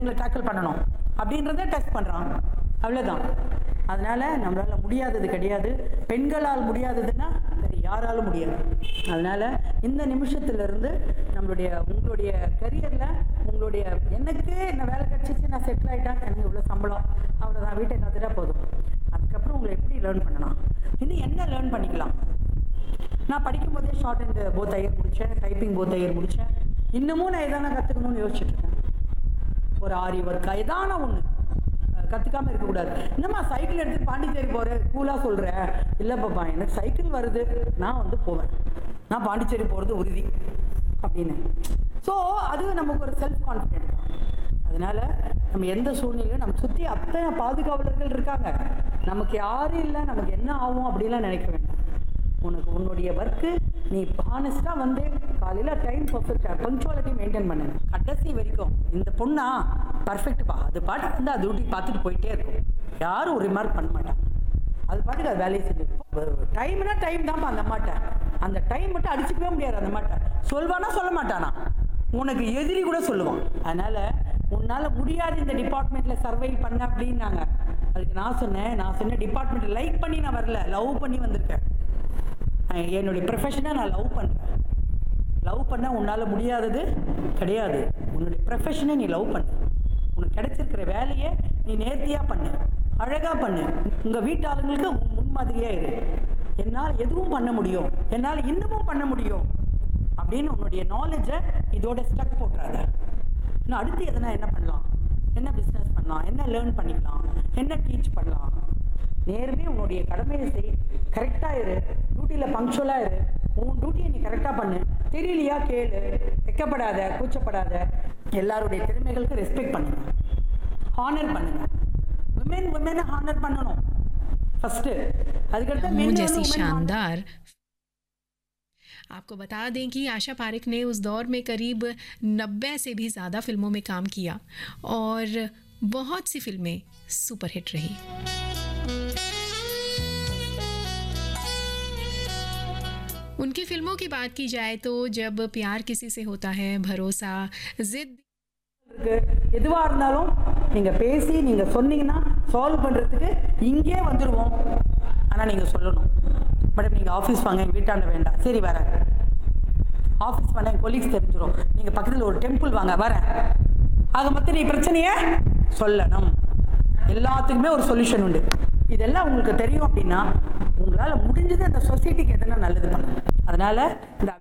உங்களை டேக்கிள் பண்ணணும் அப்படின்றத டெஸ்ட் பண்ணுறான் அவ்வளோதான் அதனால் நம்மளால் முடியாதது கிடையாது பெண்களால் முடியாததுன்னா வேறு யாராலும் முடியாது அதனால் இந்த நிமிஷத்துலேருந்து நம்மளுடைய உங்களுடைய கரியரில் உங்களுடைய எனக்கு என்ன வேலை கிடச்சிச்சு நான் செட்டில் ஆகிட்டேன் எனக்கு இவ்வளோ சம்பளம் அவ்வளோதான் வீட்டை காத்துட்டா போதும் அதுக்கப்புறம் உங்களை எப்படி லேர்ன் பண்ணலாம் இன்னும் என்ன லேர்ன் பண்ணிக்கலாம் நான் படிக்கும்போதே ஷார்ட் அண்ட் போத் ஐயர் முடித்தேன் டைப்பிங் போத் ஐயர் முடித்தேன் இன்னமும் நான் எதான கற்றுக்கணும்னு யோசிச்சுட்டு இருக்கேன் ஒரு ஆரி ஒர்க்கா எதான ஒன்று கற்றுக்காம இருக்கக்கூடாது என்னம்மா சைக்கிள் எடுத்து பாண்டிச்சேரி போகிறேன் கூலாக சொல்கிறேன் இல்லை பாப்பா எனக்கு சைக்கிள் வருது நான் வந்து போவேன் நான் பாண்டிச்சேரி போகிறது உறுதி அப்படின்னு ஸோ அது நமக்கு ஒரு செல்ஃப் கான்ஃபிடென்ட் தான் அதனால நம்ம எந்த சூழ்நிலையும் நம்ம சுற்றி அத்தனை பாதுகாவலர்கள் இருக்காங்க நமக்கு யாரும் இல்லை நமக்கு என்ன ஆகும் அப்படிலாம் நினைக்க வேண்டாம் உனக்கு உன்னுடைய ஒர்க்கு நீ ஹானஸ்டாக வந்து காலையில் டைம் பர்ஃபெக்டாக பங்க்சுவாலிட்டி மெயின்டைன் பண்ணு கடைசி வரைக்கும் இந்த பொண்ணா பர்ஃபெக்ட்பா அது பாட்டுக்கு வந்து அது டியூட்டி பார்த்துட்டு போயிட்டே இருக்கும் யாரும் ஒரு ரிமார்க் பண்ண மாட்டாங்க அது பாட்டுக்கு அது வேலையை செஞ்சு டைம்னா டைம் தான்ப்பா அந்த அம்மாட்ட அந்த டைம் மட்டும் அடிச்சுக்கவே முடியாது அந்த அம்மாட்ட சொல்வானா சொல்ல மாட்டானா உனக்கு எதிரி கூட சொல்லுவான் அதனால உன்னால முடியாது இந்த டிபார்ட்மெண்ட்ல சர்வை பண்ண அப்படின்னாங்க அதுக்கு நான் சொன்னேன் நான் சொன்ன டிபார்ட்மெண்ட் லைக் பண்ணி நான் வரல லவ் பண்ணி வந்திருக்கேன் நான் என்னுடைய ப்ரொஃபஷனை நான் லவ் பண்ணுறேன் லவ் பண்ண உன்னால் முடியாதது கிடையாது உன்னுடைய ப்ரொஃபஷனை நீ லவ் பண்ணு உனக்கு கிடைச்சிருக்கிற வேலையை நீ நேர்த்தியாக பண்ணு அழகாக பண்ணு உங்கள் வீட்டாளுங்களுக்கு உன் முன்மாதிரியாக இரு என்னால் எதுவும் பண்ண முடியும் என்னால் இன்னமும் பண்ண முடியும் அப்படின்னு உன்னுடைய நாலேஜை இதோட ஸ்டக் போட்டுறாத இன்னும் அடுத்து எதனா என்ன பண்ணலாம் என்ன பிஸ்னஸ் பண்ணலாம் என்ன லேர்ன் பண்ணிக்கலாம் என்ன டீச் பண்ணலாம் நேர்மே உன்னுடைய கடமையை செய் கரெக்டாக இரு டியூட்டியில் பங்க்சுவலாக இரு உன் டியூட்டியை நீ கரெக்டாக பண்ணு தெரியலையா கேளு வெக்கப்படாத கூச்சப்படாத எல்லாருடைய திறமைகளுக்கு ரெஸ்பெக்ட் பண்ணுங்க ஹானர் பண்ணுங்க விமென் விமெனை ஹானர் பண்ணணும் ஃபஸ்ட்டு அதுக்கடுத்து men मुंह வந்து जैसी women honor- शानदार आपको बता दें कि आशा पारिक ने उस दौर में करीब 90 से भी ज़्यादा फिल्मों में काम किया और बहुत सी फिल्में सुपरहिट रही उनकी फिल्मों की बात की जाए तो जब प्यार किसी से होता है भरोसा जिद இருக்கு எதுவாக இருந்தாலும் நீங்கள் பேசி நீங்கள் சொன்னீங்கன்னா சால்வ் பண்ணுறதுக்கு இங்கே வந்துடுவோம் ஆனால் நீங்கள் சொல்லணும் மேடம் நீங்கள் ஆஃபீஸ் வாங்க எங்கள் வீட்டாண்ட வேண்டாம் சரி வரேன் ஆஃபீஸ் பண்ண என் கொலீக்ஸ் தெரிஞ்சிடும் நீங்கள் பக்கத்தில் ஒரு டெம்பிள் வாங்க வரேன் ஆக மொத்தம் நீ பிரச்சனையை சொல்லணும் எல்லாத்துக்குமே ஒரு சொல்யூஷன் உண்டு இதெல்லாம் உங்களுக்கு தெரியும் அப்படின்னா உங்களால் முடிஞ்சது அந்த சொசைட்டிக்கு எதனா நல்லது பண்ணணும் அதனால் இந்த